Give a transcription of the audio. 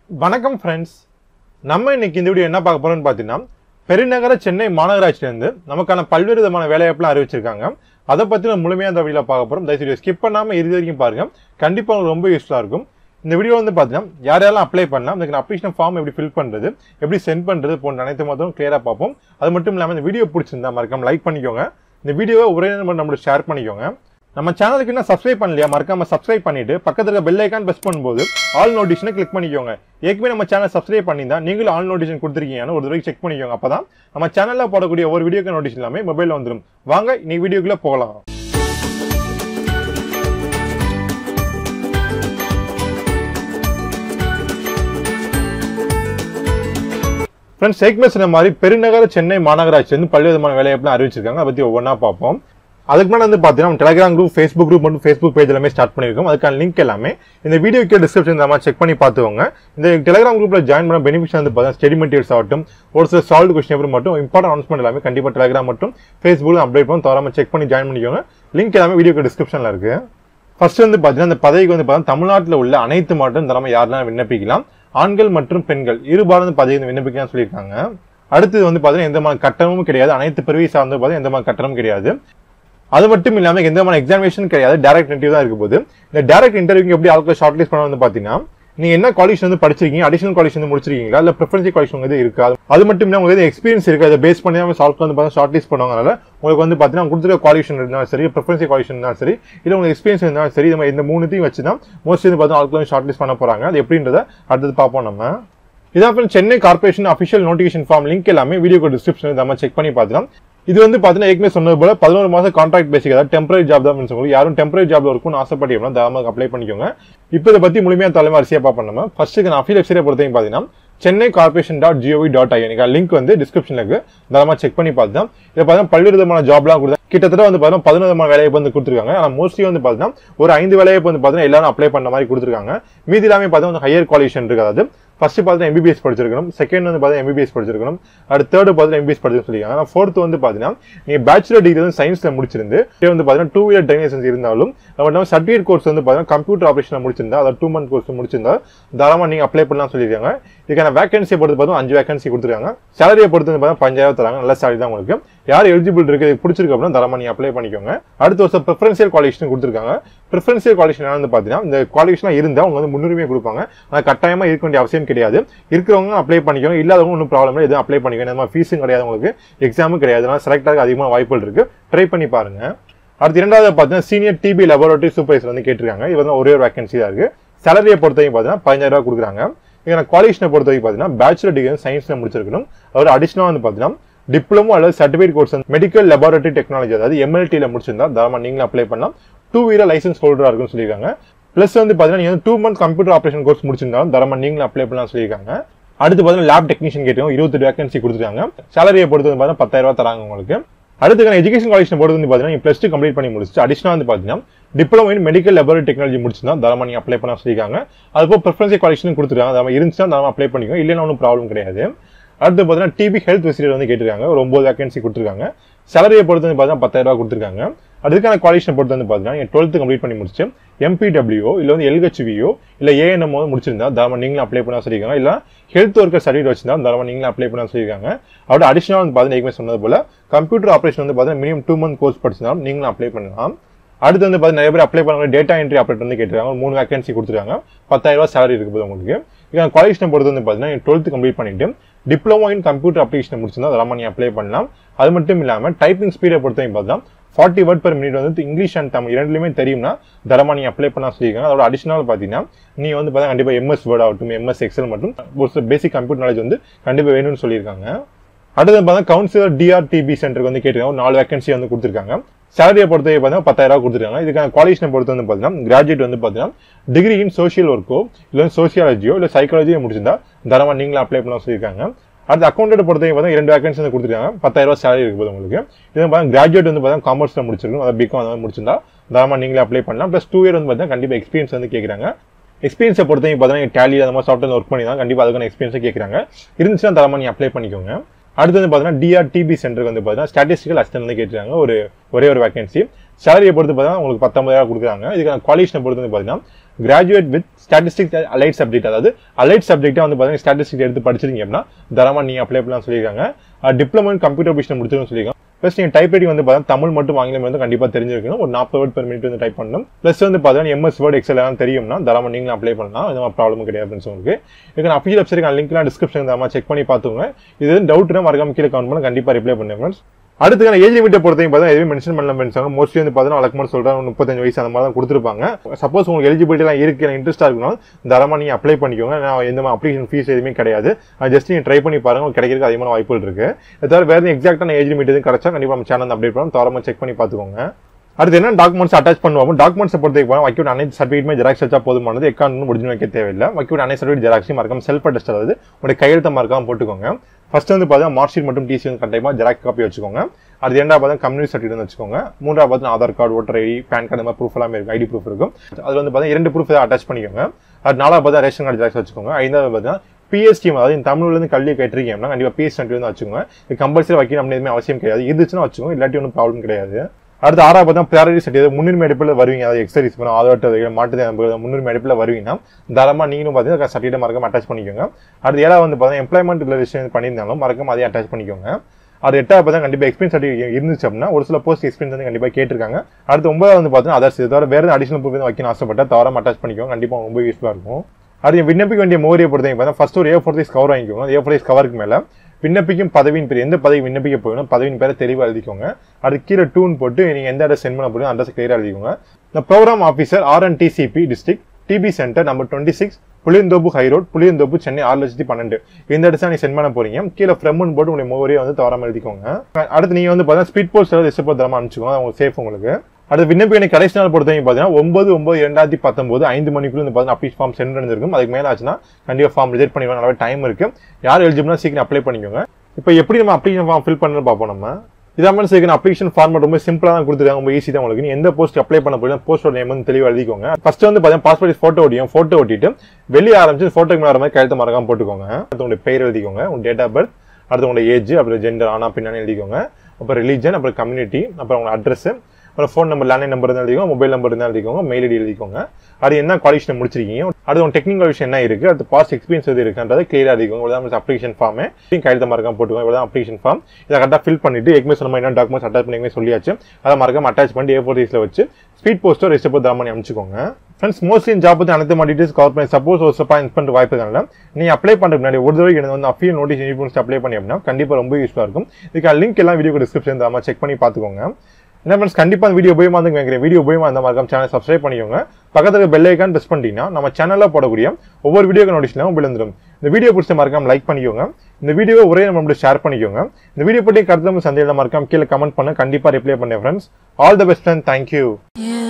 வணக்கம் ஃப்ரெண்ட்ஸ் நம்ம இன்னைக்கு இந்த வீடியோ என்ன பார்க்க போறோம்னு பார்த்தீங்கன்னா பெருநகர சென்னை மாநகராட்சியிலேருந்து நமக்கான பல்வேறு விதமான வேலைவாய்ப்புலாம் அறிவிச்சிருக்காங்க அதை பற்றி நம்ம முழுமையாக இந்த வீடியோவில் பார்க்க போகிறோம் தயவுசெய்து ஸ்கிப் பண்ணாமல் இறுதி வரைக்கும் பாருங்க கண்டிப்பாக உங்களுக்கு ரொம்ப யூஸ்ஃபுல்லாக இருக்கும் இந்த வீடியோ வந்து பார்த்தீங்கன்னா யார் யாரெல்லாம் அப்ளை பண்ணலாம் அதுக்கு அப்ளிகேஷன் ஃபார்ம் எப்படி ஃபில் பண்ணுறது எப்படி சென்ட் பண்ணுறது போன்ற அனைத்து மட்டும் கிளியராக பார்ப்போம் அது மட்டும் இல்லாமல் இந்த வீடியோ பிடிச்சிருந்தா மறக்காம லைக் பண்ணிக்கோங்க இந்த வீடியோவை ஒரே நம்பர் நம்மளுக்கு ஷேர் பண்ணிக்கோங்க நம்ம சேனலுக்கு இன்னும் சப்ஸ்கிரைப் பண்ணலையா மறக்காம சப்ஸ்கிரைப் பண்ணிட்டு பக்கத்துல இருக்க பெல் ஐக்கான் பிரஸ் பண்ணும்போது ஆல் நோட்டிஃபிகேஷனை கிளிக் பண்ணிக்கோங்க ஏற்கனவே நம்ம சேனல் சப்ஸ்கிரைப் பண்ணியிருந்தா நீங்களும் ஆல் நோட்டிஃபிகேஷன் கொடுத்துருக்கீங்கன்னு ஒரு தடவை செக் பண்ணிக்கோங்க அப்பதான் நம்ம சேனல்ல போடக்கூடிய ஒரு வீடியோக்கு நோட்டிஃபிகேஷன் எல்லாமே மொபைல்ல வந்துடும் வாங்க இன்னைக்கு வீடியோக்குள்ள போகலாம் ஃப்ரெண்ட்ஸ் ஏற்கனவே சொன்ன மாதிரி பெருநகர சென்னை மாநகராட்சி வந்து பல்வேறு விதமான வேலைவாய்ப்புலாம் அறிவிச்சிருக்காங்க அதை பத்தி ஒவ்வொன்றா பார்ப்போம் அதுக்கு மேலே வந்து பார்த்தீங்கன்னா டெலிகிராம் குரூப் ஃபேஸ்புக் குரூப் மற்றும் ஃபேஸ்புக் பேஜ் எல்லாமே ஸ்டார்ட் பண்ணியிருக்கோம் அதுக்கான லிங்க் எல்லாமே இந்த வீடியோக்கு டிஸ்கிரிப்ஷன் இந்த மாதிரி செக் பண்ணி பார்த்துக்கோங்க இந்த டெலிகிராம் குரூப்ல ஜாயின் பண்ண பெனிஃபிட்ஸ் வந்து பார்த்தீங்கன்னா ஸ்டடி மெட்டீரியல்ஸ் ஆகட்டும் ஒரு சில சால்வ் கொஸ்டின் பேப்பர் மட்டும் இம்பார்ட்டன் அனௌன்ஸ்மெண்ட் எல்லாமே கண்டிப்பாக டெலிகிராம் மற்றும் ஃபேஸ்புக்கில் அப்டேட் பண்ணி தவறாம செக் பண்ணி ஜாயின் பண்ணிக்கோங்க லிங்க் எல்லாமே வீடியோக்கு டிஸ்கிரிப்ஷனில் இருக்கு ஃபர்ஸ்ட் வந்து பார்த்தீங்கன்னா இந்த பதவிக்கு வந்து பார்த்தீங்கன்னா தமிழ்நாட்டில் உள்ள அனைத்து மாவட்டம் தரமா யாரெல்லாம் விண்ணப்பிக்கலாம் ஆண்கள் மற்றும் பெண்கள் இருபாலந்து பதவி வந்து விண்ணப்பிக்கலாம் சொல்லியிருக்காங்க அடுத்தது வந்து பார்த்தீங்கன்னா எந்த மாதிரி கட்டணமும் கிடையாது அனைத்து பிரிவை சார்ந்து பார்த்தீங்கன்னா எந்த மாதிரி கட்டணமும் கிடையாது அது மட்டும் இல்லாம எந்த மாதிரி எக்ஸாமினேஷன் கிடையாது டைரக்ட் இன்டர்வியூ தான் இருக்க போது இந்த டைரக்ட் இன்டர்வியூக்கு எப்படி ஆட்கள் ஷார்ட் லிஸ்ட் பண்ண வந்து பாத்தீங்கன்னா நீங்க என்ன காலேஜ் வந்து படிச்சிருக்கீங்க அடிஷனல் காலேஜ் வந்து முடிச்சிருக்கீங்களா இல்ல ப்ரிஃபரன்ஸ் காலேஜ் உங்களுக்கு இருக்கா அது மட்டும் இல்லாம உங்களுக்கு எக்ஸ்பீரியன்ஸ் இருக்கு அதை பேஸ் பண்ணி தான் சால்வ் வந்து பார்த்தா ஷார்ட் லிஸ்ட் பண்ணுவாங்கனால உங்களுக்கு வந்து பாத்தீங்கன்னா கொடுத்துருக்க காலேஜ் இருந்தாலும் சரி ப்ரிஃபரன்ஸ் காலேஜ் இருந்தாலும் சரி இல்ல உங்களுக்கு எக்ஸ்பீரியன்ஸ் இருந்தாலும் சரி இந்த மாதிரி இந்த மூணுத்தையும் வச்சு தான் மோஸ்ட்லி வந்து பார்த்தா ஆட்கள் வந்து ஷார்ட் லிஸ்ட் பண்ண போறாங்க அது எப்படின்றத அடுத்தது பார்ப்போம் நம்ம இதான் friend Chennai corporation official notification form link எல்லாமே வீடியோ டிஸ்கிரிப்ஷன் நம்ம செக் பண்ணி பார்த்துலாம் இது வந்து பார்த்தீங்கன்னா ஏற்கனவே சொன்னது போல பதினோரு மாதம் கான்ட்ராக்ட் பேசிக் அதாவது டெம்பரரி ஜாப் தான் உங்களுக்கு யாரும் டெம்பரரி ஜாப்ல இருக்கும்னு ஆசைப்பட்டீங்கன்னா தாராளமாக அப்ளை பண்ணிக்கோங்க இப்போ இதை பத்தி முழுமையாக தலைவரிசையாக பார்ப்போம் நம்ம ஃபர்ஸ்ட் நான் அஃபீல் வெப்சைட்டை பொறுத்தவரைக்கும் பார்த்தீங்கன்னா Chennai corporation dot GOV dot IN link வந்து டிஸ்கிரிப்ஷன்ல இருக்கு தாராளமாக செக் பண்ணி பார்த்து தான் இதை பார்த்தீங்கன்னா பல்வேறு விதமான ஜாப்லாம் கொடுத்தா கிட்டத்தட்ட வந்து பார்த்தீங்கன்னா பதினொரு விதமான வேலையை வந்து கொடுத்துருக்காங்க ஆனால் மோஸ்ட்லி வந்து பார்த்தீங்கன்னா ஒரு ஐந்து வேலையை வந்து பார்த்தீங்கன்னா எல்லாரும் அப்ளை பண்ண மாதிரி கொடுத்துருக்காங்க மீதி எல்லாமே பார்த்தீங்கன்னா ஹையர் குவாலிஃபிகேஷன் இருக்கு அதாவது ஃபர்ஸ்ட் பார்த்தா எம்பிபிஎஸ் படிச்சிருக்கணும் செகண்ட் வந்து பார்த்தா எம்பிபிஎஸ் படிச்சிருக்கணும் அடுத்து தேர்ட் பார்த்தா எம்பிபிஎஸ் படிச்சிருக்கணும் சொல்லியிருக்காங்க ஆனால் ஃபோர்த் வந்து பார்த்தீங்கன்னா நீங்க பேச்சுலர் டிகிரி வந்து சயின்ஸ்ல முடிச்சிருந்து இதே வந்து பார்த்தீங்கன்னா டூ இயர் டிரைவிங் லைசன்ஸ் இருந்தாலும் நம்ம சர்டிஃபிகேட் கோர்ஸ் வந்து பார்த்தீங்கன்னா கம்ப்யூட்டர் ஆப்ரேஷன் முடிச்சிருந்தா அதாவது டூ மந்த் கோர்ஸ் முடிச்சிருந்தா தாராளமாக நீங்க அப்ளை பண்ணலாம் சொல்லியிருக்காங்க இதுக்கான வேகன்சியை பொறுத்து பார்த்தா அஞ்சு வேகன்சி கொடுத்துருக்காங்க சேலரியை பொறுத்து வந்து பார்த்தா பஞ்சாயிரம் தராங்க நல்ல சேலரி தான் உங்களுக்கு யார் எலிஜிபிள் இருக்கு இது பிடிச்சிருக்கு அப்படின்னா தாராளமாக நீங்க அப்ளை பண்ணிக்கோங்க அடுத்த வருஷம் ப்ரிஃபரன்சியல் குவாலிஃபிகேஷன் கொடுத்துருக்காங்க ப்ரிஃபரன்சியல் குவாலிஃபிகேஷன் வந்து பார்த்தீங்கன்னா இந்த குவாலிஃபிகேஷன் இருந்தால் அவங்க வந்து முன்னுரிமை கொடுப்பாங்க ஆனால் கட்டாயமாக இருக்க வேண்டிய அவசியம் கிடையாது இருக்கிறவங்க அப்ளை பண்ணிக்கோங்க இல்லாதவங்க ஒன்றும் ப்ராப்ளம் இல்லை எதுவும் அப்ளை பண்ணிக்கோங்க இந்த மாதிரி ஃபீஸும் கிடையாது உங்களுக்கு எக்ஸாமும் கிடையாது அதனால செலக்ட் ஆக அதிகமாக வாய்ப்புகள் இருக்கு ட்ரை பண்ணி பாருங்க அடுத்து இரண்டாவது பார்த்தீங்கன்னா சீனியர் டிபி லெபோரட்டரி சூப்பர்வைசர் வந்து கேட்டிருக்காங்க இது வந்து ஒரே ஒரு வேகன்சி தான் இருக்கு சேலரியை பொறுத்தவரைக்கும் பார்த்தீங்கன்னா பதினஞ்சாயிரம் ரூபாய் கொடுக்குறாங்க இதுக்கான குவாலிஃபிகேஷனை பொறுத்த வரைக்கும் பார்த்தீங்கன்னா பேச்சுலர் டிகிரி வந்து சயின்ஸ்ல முடிச்சிருக்கணும் அவர் அடிஷனலாக வந்து பார்த்தீங்கன்னா டிப்ளமோ அல்லது certificate course medical laboratory technology அதாவது எம்எல்டியில் முடிச்சிருந்தா தாராளமாக நீங்களும் அப்ளை பண்ணலாம் டூ வீலர் லைசன்ஸ் ஹோல்டராக இருக்குன்னு சொல்லியிருக்காங்க ப்ளஸ் வந்து பார்த்தீங்கன்னா நீங்கள் two month computer operation course முடிச்சிருந்தாலும் தாராளமாக நீங்களும் அப்ளை பண்ணலாம் சொல்லியிருக்காங்க அடுத்து பார்த்தீங்கன்னா லேப் டெக்னீஷியன் கேட்டோம் இருபத்தெட்டு வேகன்சி கொடுத்துருக்காங்க சேலரியை பொறுத்து வந்து பார்த்தீங்கன்னா பத்தாயிரம் ரூபாய் தராங்க உங்களுக்கு அடுத்து எஜுகேஷன் காலேஜ் பொறுத்து வந்து பார்த்தீங்கன்னா ப்ளஸ் டூ கம்ப்ளீட் பண்ணி முடிச்சு அடிஷனல் வந்து பார்த்தீங்கன்னா diploma in medical laboratory technology முடிச்சுன்னா தாராளமாக நீங்கள் அப்ளை பண்ண சொல்லியிருக்காங்க அதுபோல் ப்ரிஃபரன்ஸ் குவாலிஃபிகேஷன் கொடுத்துருக்காங்க அது இருந்துச்சுன்னா தாராளமாக அப்ளை பண்ணிக்கோ இல்லைன்னா ஒன்றும் ப்ராப்ளம் கிடையாது அடுத்து பார்த்தீங்கன்னா டிபி ஹெல்த் ஃபெசிலிட்டி வந்து கேட்டிருக்காங்க ஒரு ஒன்பது வேகன்சி கொடுத்துருக்காங்க சேலரியை பொறுத்து வந்து பார்த்தீங்கன்னா பத்தாயிரம் ரூபாய் கொடுத்துருக்காங்க அதுக்கான குவாலிஃபிகேஷன் பொறுத்து வந்து பார்த்தீங்கன்னா நீங்கள் டுவெல்த்து கம்ப்ளீட் பண்ணி முடிச்சு எம்பிடபிள்யூ இல்லை வந்து எல்ஹெச்வியோ இல்லை ஏஎன்எம் வந்து முடிச்சிருந்தா தாராளமாக நீங்களும் அப்ளை பண்ண சொல்லியிருக்காங்க இல்லை ஹெல்த் ஒர்க்கர் சர்டிஃபிகேட் வச்சிருந்தா தாராளமாக நீங்களும் அப்ளை பண்ண சொல்லியிருக்காங்க அதோட அடிஷனல் வந்து பார்த்தீங்கன்னா ஏற்கனவே சொன்னது போல கம்ப்யூட்டர் ஆப்ரேஷன் வந்து பார்த்தீங்கன்னா மினிமம் டூ மந்த் கோர்ஸ் படிச்சிருந்தாலும் நீங்களும் அப்ளை பண்ணலாம் அடுத்து வந்து பார்த்தீங்கன்னா நிறைய பேர் அப்ளை பண்ண டேட்டா என்ட்ரி ஆப்ரேட் வந்து கேட்டிருக்காங்க மூணு வேகன்சி கொடுத்துருக்காங்க பத்தாயிரம் ரூபாய் சேலரி இருக்குது உங்களுக்கு இதுக்கான குவாலிஃபிகேஷன் பொறுத்து வந்து பார்த்தீங்கன்னா டுவெல்த் கம்ப்ளீட் பண்ணிட்டு டிப்ளமோ இன் கம்ப்யூட்டர் அப்ளிகேஷன் முடிச்சிருந்தா அதெல்லாம் நீங்கள் அப்ளை பண்ணலாம் அது மட்டும் இல்லாமல் டைப்பிங் ஸ்பீடை பொறுத்தவரைக்கும் பார்த்தா ஃபார்ட்டி வேர்ட் per மினிட் வந்து இங்கிலீஷ் அண்ட் தமிழ் இரண்டுலையுமே தெரியும்னா தரமா நீங்க அப்ளை பண்ண சொல்லியிருக்காங்க அதோட அடிஷனல் பார்த்தீங்கன்னா நீங்க வந்து பார்த்தா கண்டிப்பா எம்எஸ் வேர்ட் ஆகட்டும் எம்எஸ் எக்ஸல் மற்றும் ஒரு சில பேசிக் கம்ப்யூட்டர் நாலேஜ் வந்து கண்டிப்பா வேணும்னு சொல்லியிருக்காங்க அடுத்து பார்த்தா கவுன்சிலர் டிஆர்டிபி சென்டருக்கு வந்து கேட்டிருக்காங்க ஒரு நாலு வேகன்சி வந்து கொடுத்துருக்காங்க சேலரியை பொறுத்தவரை பார்த்தீங்கன்னா பத்தாயிரம் ரூபாய் கொடுத்துருக்காங்க இதுக்கான குவாலிஃபிகேஷன் பொறுத்து வந்து பார்த்தீங்கன்னா கிராஜுவேட் வந்து பார்த்தீங்கன்னா டிகிரி இன் சோஷியல் ஒர்க்கோ இல்லை சோசியாலஜியோ இல்லை சைக்காலஜியோ முடிச்சிருந்தா தரமா நீங்களும் அப்ளை பண்ண சொல்லியிருக்காங்க அடுத்து அக்கௌண்ட் பொறுத்தவரை பார்த்தா இரண்டு வேகன்சி வந்து கொடுத்துருக்காங்க பத்தாயிரம் ரூபாய் சேலரி இருக்கு போது உங்களுக்கு இது பார்த்தா கிராஜுவேட் வந்து பார்த்தா காமர்ஸ்ல முடிச்சிருக்கணும் அதாவது பிகாம் அந்த மாதிரி முடிச்சிருந்தா தாராளமாக நீங்களே அப்ளை பண்ணலாம் ப்ளஸ் டூ இயர் வந்து பார்த்தீங்கன்னா கண்டிப்பாக எக்ஸ்பீரியன்ஸ் வந்து கேட்குறாங்க எக்ஸ்பீரியன்ஸை பொறுத்தவரைக்கும் பார்த்தீங்கன்னா டேலி அந்த மாதிரி சாஃப்ட்வேர் ஒர்க் பண்ணி தான் கண்டிப்பாக அதுக்கான எக்ஸ்பீரியன்ஸை கேட்குறாங்க இருந்துச்சுன்னா தரமாக நீ அப்ளை பண்ணிக்கோங்க அடுத்து வந்து பார்த்தீங்கன்னா டிஆர்டிபி சென்டருக்கு வந்து பார்த்தீங்கன்னா ஸ்டாட்டிஸ்டிக்கல் அசிஸ்டன்ட் வந்து கேட்டிருக்காங்க ஒரு ஒரே ஒரு வேகன்சி சேலரியை பொறுத்து பார்த்தீங்கன்னா உங்களுக்கு பத்தொன்பதாயிரம் கொடுக்குறாங்க இதுக்கான குவாலிஃபிகேஷனை பொறுத்து வந்து பார்த்தீங்கன்னா graduate with statistic allied subject அதாவது அலைட் சப்ஜெக்டாக வந்து பார்த்தீங்கன்னா ஸ்டாட்டிஸ்டிக் எடுத்து படிச்சிருக்கீங்க அப்படின்னா தரமா நீங்க அப்ளை பண்ணலாம் சொல்லியிருக்காங்க டிப்ளமோ இன் கம்ப்யூட்டர் விஷயம் முடிச்சிருக்கோம் சொல்லியிருக்காங்க ப்ளஸ் நீங்கள் டைப் ரைட்டிங் வந்து பார்த்தீங்கன்னா தமிழ் மட்டும் ஆங்கிலம் வந்து கண்டிப்பாக தெரிஞ்சிருக்கணும் ஒரு நாற்பது வேர்ட் பெர் மினிட் வந்து டைப் பண்ணணும் ப்ளஸ் வந்து பார்த்தீங்கன்னா எம்எஸ் வேர்ட் எக்ஸல் எல்லாம் தெரியும்னா தரமா நீங்களும் அப்ளை பண்ணலாம் எதுவும் ப்ராப்ளம் கிடையாது ஃப்ரெண்ட்ஸ் உங்களுக்கு இதுக்கு நான் அஃபீஷியல் வெப்சைட் லிங்க்லாம் டிஸ்கிரிப்ஷன் தரமா செக் பண்ணி பார்த்துங்க இது டவுட்னா மறக்காம கீழே கமெண்ட் பண்ண கண்டிப்பாக ரிப்ளை பண்ணுங்க ஃப்ரெண்ட்ஸ் அடுத்து ஏஜ் லிமிட்டை பொறுத்தையும் பார்த்தா எதுவும் மென்ஷன் பண்ணல ஃப்ரெண்ட்ஸ் மோஸ்ட்லி வந்து பார்த்தீங்கன்னா வழக்கமாக சொல்கிறாங்க முப்பத்தஞ்சு வயசு அந்த மாதிரி தான் கொடுத்துருப்பாங்க சப்போஸ் உங்களுக்கு எலிஜிபிலிட்டிலாம் இருக்கு இன்ட்ரெஸ்ட்டாக இருக்கணும் தரமாக நீங்கள் அப்ளை பண்ணிக்கோங்க நான் எந்த மாதிரி அப்ளிகேஷன் ஃபீஸ் எதுவுமே கிடையாது ஜஸ்ட் நீங்கள் ட்ரை பண்ணி பாருங்க உங்களுக்கு கிடைக்கிறதுக்கு அதிகமான வாய்ப்புகள் இருக்கு இது தவிர வேறு எக்ஸாக்டான ஏஜ் லிமிட் எதுவும் கிடைச்சா கண்டிப்பாக நம்ம சேனல் அப்டேட் பண்ணலாம் தரமாக செக் பண்ணி பார்த்துக்கோங்க அடுத்து என்ன டாக்குமெண்ட்ஸ் அட்டாச் பண்ணுவோம் டாக்குமெண்ட்ஸ் பொறுத்த போனால் வக்கியோட அனைத்து சர்டிஃபிகேட்மே ஜெராக்ஸ் வச்சா போதுமானது எக்கான்னு முடிஞ்சு வைக்க தேவையில்லை வக்கியோட அனைத்து சர்டிஃபிகேட் ஜெராக்ஸையும் மறக்காம செல்ஃப் அட்டஸ்ட் அதாவது உங்களுடைய கையெழுத்த மறக்காம போட்டுக்கோங்க ஃபர்ஸ்ட் வந்து பார்த்தீங்கன்னா மார்க் ஷீட் மற்றும் டிசி வந்து கண்டிப்பாக ஜெராக்ஸ் காப்பி வச்சுக்கோங்க அது ரெண்டாவது பார்த்தா கம்யூனிட்டி சர்டிஃபிகேட் வச்சுக்கோங்க மூன்றாவது பார்த்தா Aadhaar card voter ID PAN card மாதிரி ப்ரூஃப் எல்லாமே இருக்கும் ஐடி ப்ரூஃப் இருக்கும் அது வந்து பார்த்தா இரண்டு ப்ரூஃப் அட்டாச் பண்ணிக்கோங்க அது நாலாவது பார்த்தா ரேஷன் கார்டு ஜெராக்ஸ் வச்சுக்கோங்க ஐந்தாவது பார்த்தீங்கன்னா பிஎஸ்டி அதாவது இந்த தமிழ்லேருந்து கல்வி கேட்டிருக்கீங்கன்னா கண்டிப்பாக பிஎஸ் சென்டர் வந்து வச்சுக்கோங்க இது கம்பல்சரி வைக்கணும் அப்படின்னு எதுவுமே அவசியம் கிடையாது இருந்துச்சுன்னா வச்சுக்கோங்க இல்லாட்டி ஒன்றும் ப்ராப்ளம் கிடையாது அடுத்து ஆறாவது பார்த்தா ப்ரையாரிட்டி சர்டிஃபிகேட் முன்னுரிமை அடிப்பில் வருவீங்க அதாவது எக்ஸசைஸ் பண்ண ஆதரவு மாட்டு முன்னுரிமை அடிப்பில் வருவீங்கன்னா தாராளமாக நீங்களும் பார்த்தீங்கன்னா சர்டிஃபிகேட் மறக்காம அட்டாச் பண்ணிக்கோங்க அடுத்து ஏழாவது வந்து பார்த்தீங்கன்னா எம்ப்ளாய்மெண்ட் ரிலேஷன் பண்ணியிருந்தாலும் மறக்காம அதையும் அட்டாச் பண்ணிக்கோங்க அது எட்டாவது பார்த்தா கண்டிப்பாக எக்ஸ்பீரியன்ஸ் சர்டிஃபிகேட் இருந்துச்சு அப்படின்னா ஒரு சில போஸ்ட் எக்ஸ்பீரியன்ஸ் வந்து கண்டிப்பாக கேட்டிருக்காங்க அடுத்து ஒன்பதாவது வந்து பார்த்தீங்கன்னா அதர்ஸ் இது தவிர வேறு அடிஷனல் ப்ரூஃப் வந்து வைக்கணும் ஆசைப்பட்டா தவறாம அட்டாச் பண்ணிக்கோங்க கண்டிப்பாக ரொம்ப யூஸ்ஃபுல்லாக இருக்கும் அது விண்ணப்பிக்க வேண்டிய மோரியை பொறுத்தவரைக்கும் பார்த்தா ஃபர்ஸ்ட் ஒரு ஏ ஃபோர் சைஸ் கவர் வாங்கிக்கோங்க ஏ ஃபோர் சைஸ் கவருக்கு மேலே விண்ணப்பிக்கும் பதவியின் பேர் எந்த பதவி விண்ணப்பிக்க போகணும் பதவியின் பேரை தெளிவாக எழுதிக்கோங்க அது கீழே டூன் போட்டு நீங்கள் எந்த அட்ரஸ் சென்ட் பண்ண போறீங்க அட்ரஸ் கிளியராக எழுதிக்கோங்க இந்த program officer R and DCP district DP centre number twenty six Pulianthope high road Pulianthope Chennai ஆறு லட்சத்தி பன்னெண்டு இந்த இடத்துல நீ சென்ட் பண்ண போறீங்க கீழே ஃப்ரெம்னு போட்டு உங்களுடைய மோவரியை வந்து தவறாம எழுதிக்கோங்க அடுத்து நீங்க வந்து பார்த்தீங்கன்னா ஸ்பீட் போஸ்ட் ரிசர்வ் தரமா அனுப்பிச்சுக்கோங்க அது உங்களுக்கு சேஃப் உங்களுக்கு அடுத்து விண்ணப்பிக்க கடைசி நாள் பொறுத்தவரைக்கும் பார்த்தீங்கன்னா ஒன்பது ஒன்பது ரெண்டாயிரத்தி பத்தொன்பது ஐந்து மணிக்குள்ள வந்து பார்த்தீங்கன்னா அப்ளீஸ் ஃபார்ம் சென்ட் பண்ணிருக்கும் அதுக்கு மேலே ஆச்சுன்னா கண்டிப்பாக ஃபார்ம் ரிஜெக்ட் பண்ணிடுவாங்க நல்லா டைம் இருக்கு யார் எலிஜிபிள்னா சீக்கிரம் அப்ளை பண்ணிக்கோங்க இப்போ எப்படி நம்ம அப்ளிகேஷன் ஃபார்ம் ஃபில் பண்ணணும் பார்ப்போம் நம்ம இதாமல் சேர்க்கிற அப்ளிகேஷன் ஃபார்மட் ரொம்ப சிம்பிளாக தான் கொடுத்துருக்காங்க ரொம்ப ஈஸி தான் உங்களுக்கு நீ எந்த போஸ்ட் அப்ளை பண்ண போறீங்க போஸ்டோட நேம் வந்து தெளிவாக எழுதிக்கோங்க ஃபர்ஸ்ட் வந்து பார்த்தீங்கன்னா பாஸ்போர்ட் ஃபோட்டோ ஒட்டியும் ஃபோட்டோ ஒட்டிட்டு வெளியே ஆரம்பிச்சு ஃபோட்டோக்கு மேலே வர மாதிரி கழுத்து மறக்காம போட்டுக்கோங்க அடுத்து உங்களுடைய பெயர் எழுதிக்கோங்க உங்க டேட் ஆஃப் பர்த் அடுத்து உங்களோட ஏஜ் அப்புறம் ஜெண்டர் ஆனா பின்னாடி எழுதிக்கோங்க அப்புறம் ரிலீஜன் அப்புறம் கம்யூனிட்டி அப்புறம் உங்க அட்ரஸ் அப்புறம் ஃபோன் நம்பர் லேண்ட்லைன் நம்பர் இருந்தால் எழுதிக்கோங்க மொபைல் நம்பர் இருந்தால் எழுதிக்கோங்க மெயில் ஐடி எழுதிக்கோங்க அது என்ன குவாலிஃபிகேஷன் முடிச்சிருக்கீங்க அது உங்க டெக்னிக்கல் விஷயம் என்ன இருக்கு அது பாஸ்ட் எக்ஸ்பீரியன்ஸ் எது இருக்குன்றது கிளியரா எழுதிக்கோங்க இவ்வளவு அப்ளிகேஷன் ஃபார்ம் கையெழுத்த மறக்காம போட்டுக்கோங்க இவ்வளவு அப்ளிகேஷன் ஃபார்ம் இதை கரெக்டாக ஃபில் பண்ணிட்டு எக்மே சொன்ன என்ன டாக்குமெண்ட்ஸ் அட்டாச் பண்ணி சொல்லியாச்சு அதை மறக்காம அட்டாச் பண்ணி ஏ ஃபோர் வச்சு ஸ்பீட் போஸ்ட்டோ ரெசிஸ்டர் போட்டு தரமா அனுப்பிச்சுக்கோங்க ஃப்ரெண்ட்ஸ் மோஸ்ட்லி ஜாப் பற்றி அனைத்து டீட்டெயில்ஸ் கவர் பண்ணி சப்போஸ் ஒரு ஸ்டெப்பாக இன்ஸ் பண்ணுற வாய்ப்பு இல்லை நீ அப்ளை பண்ணுறதுக்கு முன்னாடி ஒரு தடவை எனக்கு வந்து அஃபியல் நோட்டீஸ் இன்ஃபுன்ஸ் அப்ளை பண்ணி அப்படின்னா கண்டிப்பாக ரொம்ப யூஸ்ஃபுல்லாக இருக்கும் இதுக்கு லிங்க் எல்லாம் வீடியோ டிஸ்கிரிப்ஷன் தரமா செக் பண்ணி பார்த்துக்கோங்க என்ன ஃப்ரெண்ட்ஸ் கண்டிப்பாக வீடியோ உபயமா வந்து கேட்குறேன் வீடியோ உபயமா அந்த மாதிரி சேனல் சப்ஸ்கிரைப் பண்ணிக்கோங்க பக்கத்தில் பெல் ஐக்கான் ப்ரெஸ் பண்ணிட்டீங்கன்னா நம்ம சேனலில் போடக்கூடிய ஒவ்வொரு வீடியோ நோட்டிஸ்லாம் விழுந்துடும் இந்த வீடியோ பிடிச்ச மறக்காம லைக் பண்ணிக்கோங்க இந்த வீடியோவை ஒரே நம்ம ஷேர் பண்ணிக்கோங்க இந்த வீடியோ பற்றி கருத்து சந்தையில் மறக்காம கீழே கமெண்ட் பண்ண கண்டிப்பாக ரிப்ளை பண்ணேன் friends all the best and thank you You